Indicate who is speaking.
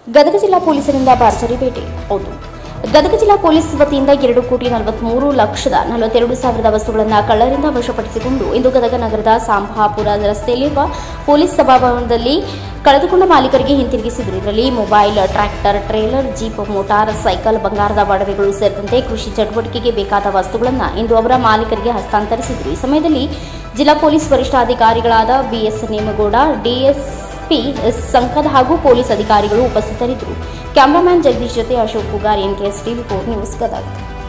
Speaker 1: ಗದಗ ಜಿಲ್ಲಾ ಪೊಲೀಸರಿಂದ ಭರ್ಜರಿ ಭೇಟಿ ಹೌದು ಗದಗ ಜಿಲ್ಲಾ ಪೊಲೀಸ್ ವತಿಯಿಂದ ಎರಡು ಕೋಟಿ ನಲವತ್ಮೂರು ಲಕ್ಷದ ನಲವತ್ತೆರಡು ಸಾವಿರದ ವಸ್ತುಗಳನ್ನು ಕಳ್ಳರಿಂದ ವಶಪಡಿಸಿಕೊಂಡು ಇಂದು ಗದಗ ನಗರದ ಸಾಂಬಾಪುರ ರಸ್ತೆಯಲ್ಲಿರುವ ಪೊಲೀಸ್ ಸಭಾಭವನದಲ್ಲಿ ಕಳೆದುಕೊಂಡ ಮಾಲೀಕರಿಗೆ ಹಿಂತಿರುಗಿಸಿದರು ಇದರಲ್ಲಿ mobile tractor trailer jeep motor cycle ಬಂಗಾರದ ಒಡವೆಗಳು ಸೇರಿದಂತೆ ಕೃಷಿ ಚಟುವಟಿಕೆಗೆ ಬೇಕಾದ ವಸ್ತುಗಳನ್ನು ಇಂದು ಅವರ ಮಾಲೀಕರಿಗೆ ಹಸ್ತಾಂತರಿಸಿದರು ಈ ಸಮಯದಲ್ಲಿ ಜಿಲ್ಲಾ ಪೊಲೀಸ್ ವರಿಷ್ಠಾಧಿಕಾರಿಗಳಾದ ಬಿಎಸ್ ನೇಮಗೌಡ ಡಿಎಸ್ಪಿ ಸಂಕದ್ ಹಾಗೂ ಪೊಲೀಸ್ ಅಧಿಕಾರಿಗಳು ಉಪಸ್ಥಿತರಿದ್ದರು ಕ್ಯಾಮರಾಮ್ಯಾನ್ ಜಗದೀಶ್ ಜೊತೆ Ashok Kugar NKS TV four news Gadag